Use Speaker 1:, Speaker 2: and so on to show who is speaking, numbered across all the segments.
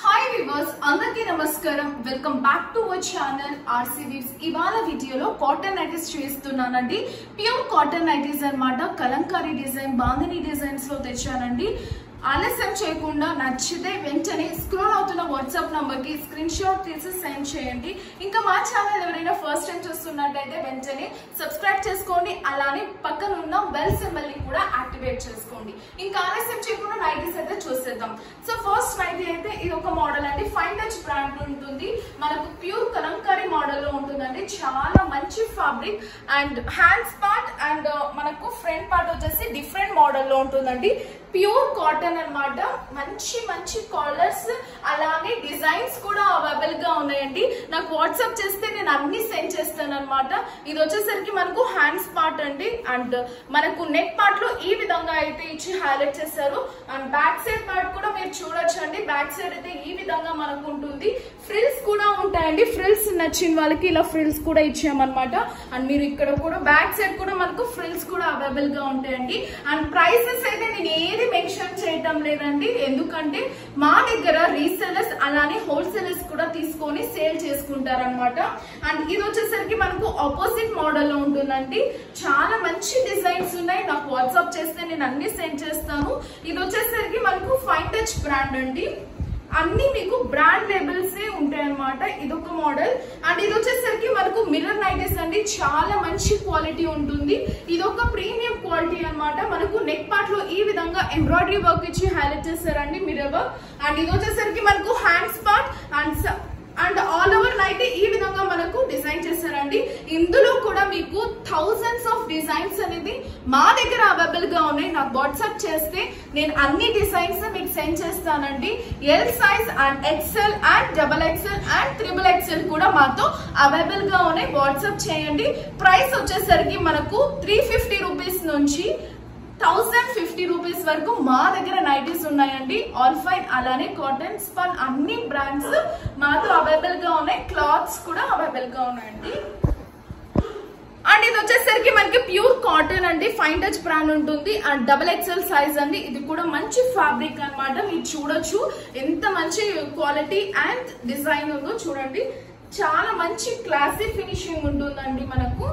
Speaker 1: hi viewers అందరికీ నమస్కారం welcome back to our channel RC weaves ఇవాళ వీడియోలో కాటన్ నైటీస్ చూపిస్తున్నానండి ప్యూర్ కాటన్ నైటీస్ అన్నమాట కలంకారీ డిజైన్ బాందిని డిజైన్స్ లో తెచ్చానండి ఆలస్యం చేయకుండా నచ్చితే వెంటనే స్క్రోల్ అవుతున్న వాట్సాప్ నంబర్ కి స్క్రీన్ షాట్ తీసి సెండ్ చేయండి ఇంకా మా ఛానల్ ఎవరైనా ఫస్ట్ టైం చూస్తున్నట్టయితే వెంటనే సబ్స్క్రైబ్ చేసుకోండి అలానే పక్కన ఉన్న బెల్ సింబల్ ని కూడా యాక్టివేట్ చేసుకోండి ఇంకా ఆలస్యం చేయకుండా నైటీస్ అయితే చూసేద్దాం సో ఫస్ట్ నైటీ అయితే ఇది ఒక మోడల్ అండి ఫైన్ టచ్ బ్రాండ్ ఉంటుంది మనకు ప్యూర్ కలంకారీ మోడల్ లో ఉంటుందండి చాలా మంచి fabric and hands part and మనకు ఫ్రంట్ పార్ట్ వచ్చేసి డిఫరెంట్ మోడల్ లో ఉంటుందండి ప్యూర్ కాటన్ అన్నమాట మంచి మంచి కాలర్స్ అలానే డిజైన్స్ కూడా అవైలబుల్ గా ఉన్నాయండి నాకు వాట్సాప్ చేస్తే నేను అన్ని సెండ్ చేస్తాను అనమాట ఇది వచ్చేసరికి మనకు హ్యాండ్స్ పార్ట్ అండి అండ్ మనకు నెక్ పార్ట్ లో ఈ విధంగా అయితే ఇచ్చి హైలైట్ చేశారు అండ్ బ్యాక్ సైడ్ పార్ట్ కూడా మీరు చూడొచ్చు అండి బ్యాక్ సైడ్ అయితే ఈ విధంగా మనకు ఉంటుంది ఫ్రిల్స్ కూడా ఉంటాయండి ఫ్రిల్స్ నచ్చిన వాళ్ళకి ఇలా ఫ్రిల్స్ కూడా ఇచ్చామన్నమాట అండ్ మీరు ఇక్కడ కూడా బ్యాక్ సైడ్ కూడా మనకు ఫ్రిల్స్ కూడా అవైలబుల్ గా ఉంటాయండి అండ్ ప్రైసెస్ అయితే నేను ఏది మెన్షన్ చేయటం లేదండి ఎందుకంటే మా దగ్గర రీసెలర్స్ అలానే హోల్సేలర్స్ కూడా తీసుకొని సేల్ చేసుకుంటారనమాట అండ్ ఇది వచ్చేసరికి మనకు ఆపోజిట్ మోడల్ లో ఉంటుందండి చాలా మంచి డిజైన్స్ ఉన్నాయి నాకు వాట్సాప్ చేస్తే నేను అన్ని సెండ్ చేస్తాను ఇది వచ్చేసరికి మనకు ఫైన్ టచ్ బ్రాండ్ అండి అన్ని మీకు బ్రాండ్ లేబుల్స్ ఉంటాయి అనమాట ఇదొక మోడల్ అండ్ ఇది వచ్చేసరికి మనకు మిర్రర్ నైటీస్ అండి చాలా మంచి క్వాలిటీ ఉంటుంది ఇదొక ప్రీమియం క్వాలిటీ అన్నమాట మనకు నెక్ పార్ట్ లో ఈ విధంగా ఎంబ్రాయిడరీ వర్క్ ఇచ్చి హైలైట్ చేస్తారండి మిర్రర్ వర్క్ అండ్ ఇది వచ్చేసరికి మనకు hands part and and all over night ఈ విధంగా మనకు డిజైన్ చేశారండి ఇందులో కూడా మీకు థౌజండ్స్ ఆఫ్ డిజైన్స్ అనేది మా దగ్గర అవైలబుల్ గా ఉన్నాయి నాకు వాట్సాప్ చేస్తే నేను అన్ని డిజైన్స్ మీకు సెండ్ చేస్తానండి L size and XL and double XL and triple XL కూడా మాతో అవైలబుల్ గా ఉన్నాయి వాట్సాప్ చేయండి ప్రైస్ వచ్చేసరికి మనకు త్రీ ఫిఫ్టీ రూపీస్ నుంచి థౌసండ్ ఫిఫ్టీ రూపీస్ వరకు మా దగ్గర నైటీస్ ఉన్నాయండి ఆల్ ఫైన్ అలానే కాటన్ స్పన్ అన్ని బ్రాండ్స్ మాతో అవైలబుల్ గా ఉన్నాయి క్లాత్స్ కూడా అవైలబుల్ గా ఉన్నాయండి అండ్ ఇది వచ్చేసరికి మనకి ప్యూర్ కాటన్ అండి ఫైన్ టచ్ బ్రాండ్ ఉంటుంది అండ్ డబల్ ఎక్స్ఎల్ సైజ్ అండి ఇది కూడా మంచి ఫ్యాబ్రిక్ అన్నమాట మీరు చూడొచ్చు ఎంత మంచి క్వాలిటీ అండ్ డిజైన్ ఉందో చూడండి చాలా మంచి క్లాసీ ఫినిషింగ్ ఉంటుందండి మనకు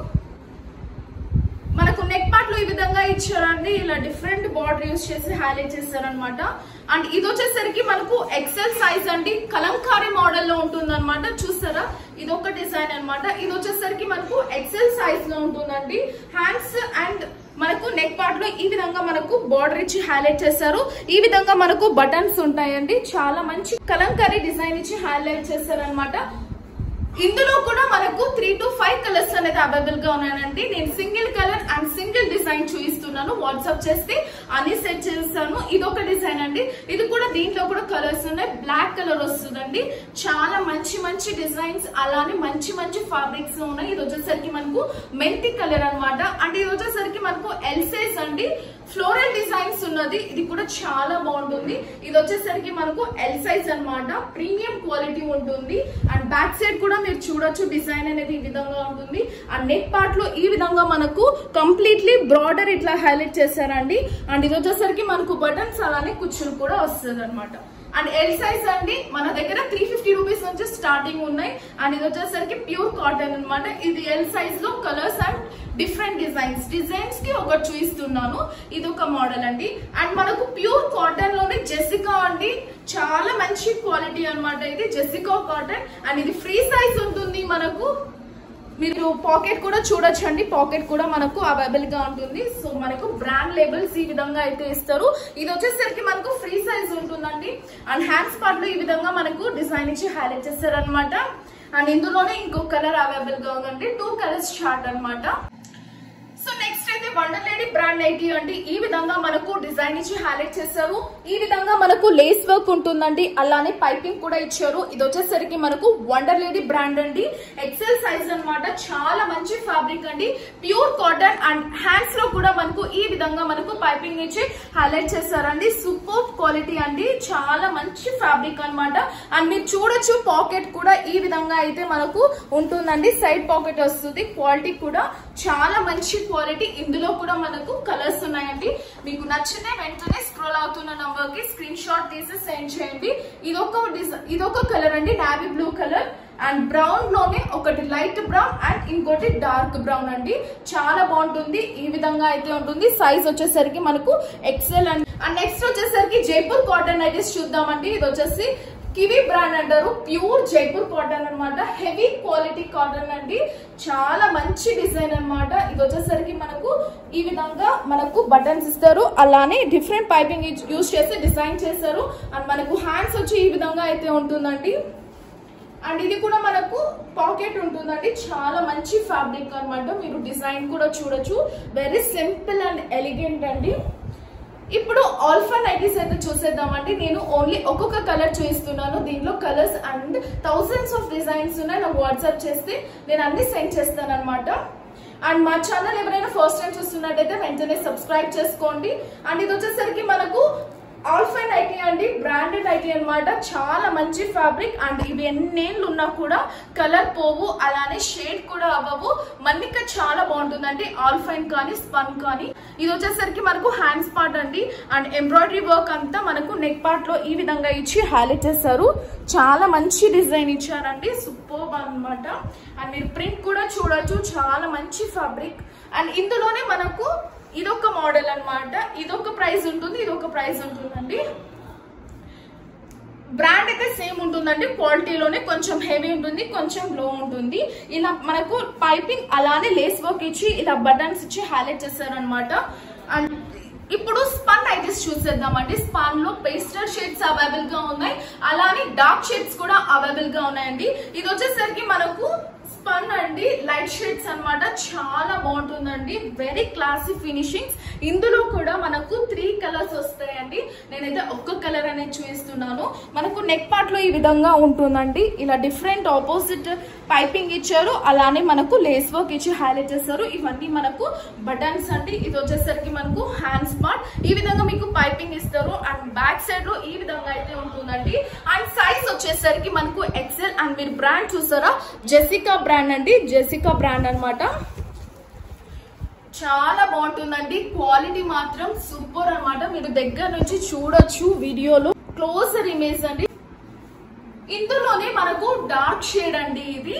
Speaker 1: మనకు నెక్ పార్ట్ లో ఈ విధంగా ఇచ్చారండి ఇలా డిఫరెంట్ బార్డర్ యూస్ చేసి హైలైట్ చేశారనమాట అండ్ ఇది వచ్చేసరికి మనకు ఎక్సెల్ సైజ్ అండి కలంకారీ మోడల్ లో ఉంటుంది అనమాట చూస్తారా ఇది ఒక డిజైన్ అన్నమాట ఇది వచ్చేసరికి మనకు ఎక్సెల్ సైజ్ లో ఉంటుందండి హ్యాండ్స్ అండ్ మనకు నెక్ పార్ట్ లో ఈ విధంగా మనకు బార్డర్ ఇచ్చి హైలైట్ చేశారు ఈ విధంగా మనకు బటన్స్ ఉంటాయండి చాలా మంచి కలంకారీ డిజైన్ ఇచ్చి హైలైట్ చేశారనమాట ఇందులో కూడా మనకు త్రీ టు ఫైవ్ కలర్స్ అనేది అవైలబుల్ గా ఉన్నాయండి నేను single colour and single design చూపిస్తున్నాను వాట్సాప్ చేస్తే అన్ని సెట్ చేస్తాను ఇది ఒక డిజైన్ అండి ఇది కూడా దీంట్లో కూడా కలర్స్ ఉన్నాయి బ్లాక్ కలర్ వస్తుందండి చాలా మంచి మంచి డిజైన్స్ అలానే మంచి మంచి ఫ్యాబ్రిక్స్ ఉన్నాయి ఇది వచ్చేసరికి మనకు మెంతి కలర్ అన్నమాట అంటే ఇది వచ్చేసరికి మనకు ఎల్సైజ్ అండి ఫ్లోరల్ డిజైన్స్ ఉన్నది ఇది కూడా చాలా బాగుంటుంది ఇది వచ్చేసరికి మనకు ఎల్ సైజ్ అన్నమాట ప్రీమియం క్వాలిటీ ఉంటుంది అండ్ బ్యాక్ సైడ్ కూడా మీరు చూడొచ్చు డిజైన్ అనేది ఈ విధంగా ఉంటుంది అండ్ నెక్ పార్ట్ లో ఈ విధంగా మనకు కంప్లీట్లీ బ్రాడర్ ఇట్లా హైలైట్ చేశారండి అండ్ ఇది వచ్చేసరికి మనకు బటన్స్ అలానే కుచ్చులు కూడా వస్తుంది అనమాట అండ్ ఎల్ సైజ్ అండి మన దగ్గర త్రీ ఫిఫ్టీ రూపీస్ నుంచి స్టార్టింగ్ ఉన్నాయి అండ్ ఇది వచ్చేసరికి ప్యూర్ కాటన్ అన్నమాట ఇది ఎల్ సైజ్ లో colours and different designs designs కి ఒకటి చూపిస్తున్నాను ఇది ఒక మోడల్ అండి అండ్ మనకు ప్యూర్ కాటన్ లోనే జెసికా అండి చాలా మంచి క్వాలిటీ అన్నమాట ఇది జెసికా కాటన్ అండ్ ఇది ఫ్రీ సైజ్ ఉంటుంది మనకు మీరు పాకెట్ కూడా చూడొచ్చు అండి పాకెట్ కూడా మనకు అవైలబుల్ గా ఉంటుంది సో మనకు బ్రాండ్ లేబుల్స్ ఈ విధంగా అయితే ఇస్తారు ఇది వచ్చేసరికి మనకు ఫ్రీ సైజ్ ఉంటుందండి అండ్ హ్యాండ్స్ పార్ట్ లో ఈ విధంగా మనకు డిజైన్ ఇచ్చి హైలైట్ చేస్తారు అనమాట అండ్ ఇందులోనే ఇంకో కలర్ అవైలబుల్ గా ఉందండి టూ కలర్స్ షార్ట్ అన్నమాట సో నెక్స్ట్ అయితే వండర్ లేడీ బ్రాండ్ నైటీ అండి ఈ విధంగా మనకు డిజైన్ ఇచ్చి హైలైట్ చేశారు ఈ విధంగా మనకు లేస్ వర్క్ ఉంటుందండి అలానే పైపింగ్ కూడా ఇచ్చారు ఇది వచ్చేసరికి మనకు వండర్ లేడీ బ్రాండ్ అండి ఎక్సెల్ సైజ్ అన్నమాట చాలా మంచి ఫ్యాబ్రిక్ అండి ప్యూర్ కాటన్ అండ్ హ్యాండ్స్ లో కూడా మనకు ఈ విధంగా మనకు పైపింగ్ ఇచ్చి హైలైట్ చేశారండి సూపర్ క్వాలిటీ అండి చాలా మంచి ఫ్యాబ్రిక్ అన్నమాట అండ్ మీరు చూడొచ్చు పాకెట్ కూడా ఈ విధంగా అయితే మనకు ఉంటుందండి సైడ్ పాకెట్ వస్తుంది క్వాలిటీ కూడా చాలా మంచి క్వాలిటీ ఇందులో ఇందులో కూడా మనకు కలర్స్ ఉన్నాయండి మీకు నచ్చితే వెంటనే స్క్రోల్ అవుతున్న నంబర్ కి స్క్రీన్ షాట్ తీసి సెండ్ చేయండి ఇదొక డిజైన్ ఇదొక కలర్ అండి navy blue colour and brown లోనే ఒకటి లైట్ బ్రౌన్ అండ్ ఇంకోటి డార్క్ బ్రౌన్ అండి చాలా బాగుంటుంది ఈ విధంగా అయితే ఉంటుంది సైజ్ వచ్చేసరికి మనకు ఎక్సెల్ అండ్ అండ్ నెక్స్ట్ వచ్చేసరికి జైపూర్ కాటన్ నైటీస్ చూద్దామండి ఇది వచ్చేసి కివి బ్రాండ్ అంటారు ప్యూర్ జైపూర్ కాటన్ అన్నమాట హెవీ క్వాలిటీ కాటన్ అండి చాలా మంచి డిజైన్ అన్నమాట ఇది వచ్చేసరికి మనకు ఈ విధంగా మనకు బటన్స్ ఇస్తారు అలానే డిఫరెంట్ పైపింగ్ యూజ్ చేసి డిజైన్ చేస్తారు అండ్ మనకు హ్యాండ్స్ వచ్చి ఈ విధంగా అయితే ఉంటుందండి అండ్ ఇది కూడా మనకు పాకెట్ ఉంటుందండి చాలా మంచి ఫ్యాబ్రిక్ అన్నమాట మీరు డిజైన్ కూడా చూడొచ్చు వెరీ సింపుల్ అండ్ ఎలిగెంట్ అండి ఇప్పుడు ఆల్ఫా నైటీస్ అయితే చూసేద్దామండి నేను ఓన్లీ ఒక్కొక్క కలర్ చూపిస్తున్నాను దీంట్లో colours and thousands of designs ఉన్నాయి నాకు వాట్సాప్ చేస్తే నేను అన్ని సెండ్ చేస్తాను అనమాట అండ్ మా ఛానల్ ఎవరైనా ఫస్ట్ టైం చూస్తున్నట్టయితే వెంటనే సబ్స్క్రైబ్ చేసుకోండి అండ్ ఇది వచ్చేసరికి మనకు ఆల్ఫైన్ ఐటీ అండి బ్రాండెడ్ ఐటీ అన్నమాట చాలా మంచి ఫ్యాబ్రిక్ అండ్ ఇవి ఎన్నేళ్ళు ఉన్నా కూడా కలర్ పోవు అలానే షేడ్ కూడా అవ్వవు మన్నిక చాలా బాగుంటుందండి ఆల్ఫైన్ కానీ స్పన్ కానీ ఇది వచ్చేసరికి మనకు హ్యాండ్స్ పార్ట్ అండి అండ్ ఎంబ్రాయిడరీ వర్క్ అంతా మనకు నెక్ పార్ట్ లో ఈ విధంగా ఇచ్చి హైలైట్ చేస్తారు చాలా మంచి డిజైన్ ఇచ్చారండి సూపర్ అన్నమాట అండ్ మీరు ప్రింట్ కూడా చూడొచ్చు చాలా మంచి ఫ్యాబ్రిక్ అండ్ ఇందులోనే మనకు ఇదొక మోడల్ అన్నమాట ఇదొక ప్రైస్ ఉంటుంది ఇదొక ప్రైస్ ఉంటుందండి బ్రాండ్ అయితే సేమ్ ఉంటుందండి క్వాలిటీలోనే కొంచెం హెవీ ఉంటుంది కొంచెం లో ఉంటుంది ఇలా మనకు పైపింగ్ అలానే లేస్ వర్క్ ఇచ్చి ఇలా బటన్స్ ఇచ్చి హైలైట్ చేస్తారు అనమాట అండ్ ఇప్పుడు స్పన్ నైటీస్ చూసేద్దామండి స్పన్ లో పేస్టర్ షేడ్స్ అవైలబుల్ గా ఉన్నాయి అలానే డార్క్ షేడ్స్ కూడా అవైలబుల్ గా ఉన్నాయండి ఇది వచ్చేసరికి మనకు స్పన్ అండి లైట్ షేడ్స్ అన్నమాట చాలా బాగుంటుందండి వెరీ క్లాసీ ఫినిషింగ్స్ ఇందులో కూడా మనకు త్రీ కలర్స్ వస్తాయండి నేనైతే ఒక్క కలర్ అనేది చూపిస్తున్నాను మనకు నెక్ పార్ట్ లో ఈ విధంగా ఉంటుందండి ఇలా డిఫరెంట్ ఆపోజిట్ పైపింగ్ ఇచ్చారు అలానే మనకు లేస్ వర్క్ ఇచ్చి హైలైట్ చేస్తారు ఇవన్నీ మనకు బటన్స్ అండి ఇది వచ్చేసరికి మనకు హ్యాండ్స్ పార్ట్ ఈ విధంగా మీకు పైపింగ్ ఇస్తారు అండ్ బ్యాక్ సైడ్ లో ఈ విధంగా అయితే ఉంటుందండి అండ్ సైజ్ వచ్చేసరికి మనకు ఎక్సెల్ అండ్ మీరు బ్రాండ్ చూసారా జెసికా బ్రాండ్ అండి జెసికా బ్రాండ్ అన్నమాట చాలా బాగుంటుందండి క్వాలిటీ మాత్రం సూపర్ అన్నమాట మీరు దగ్గర నుంచి చూడొచ్చు వీడియోలో క్లోజర్ ఇమేజ్ అండి ఇందులోనే మనకు డార్క్ షేడ్ అండి ఇది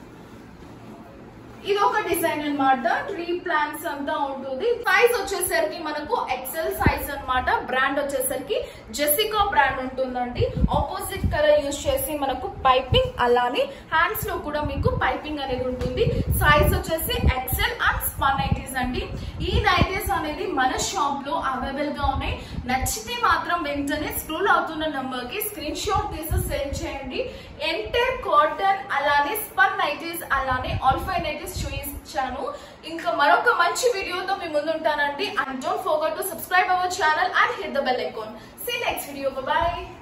Speaker 1: ఇది ఒక డిజైన్ అన్నమాట ట్రీ ప్లాంట్స్ అంతా ఉంటుంది సైజ్ వచ్చేసరికి మనకు ఎక్సెల్ సైజ్ అన్నమాట బ్రాండ్ వచ్చేసరికి జెసికా బ్రాండ్ ఉంటుందండి ఆపోజిట్ కలర్ యూజ్ చేసి మనకు పైపింగ్ అలానే హ్యాండ్స్ లో కూడా మీకు పైపింగ్ అనేది ఉంటుంది సైజ్ వచ్చేసి ఎక్సెల్ అండ్ స్పన్ నైటీస్ అండి ఈ నైటీస్ అనేది మన షాప్ లో అవైలబుల్ గా ఉన్నాయి నచ్చితే మాత్రం వెంటనే స్క్రోల్ అవుతున్న నంబర్ కి స్క్రీన్ షాట్ తీసి సెండ్ చేయండి ఎంటర్ కాటన్ అలానే స్పన్ నైటీస్ అలానే ఆల్ఫై నైటీస్ చూపించాను ఇంకా మరొక మంచి వీడియోతో మీ ముందు ఉంటానండి and don't forget to subscribe our channel and hit the bell icon see next video bye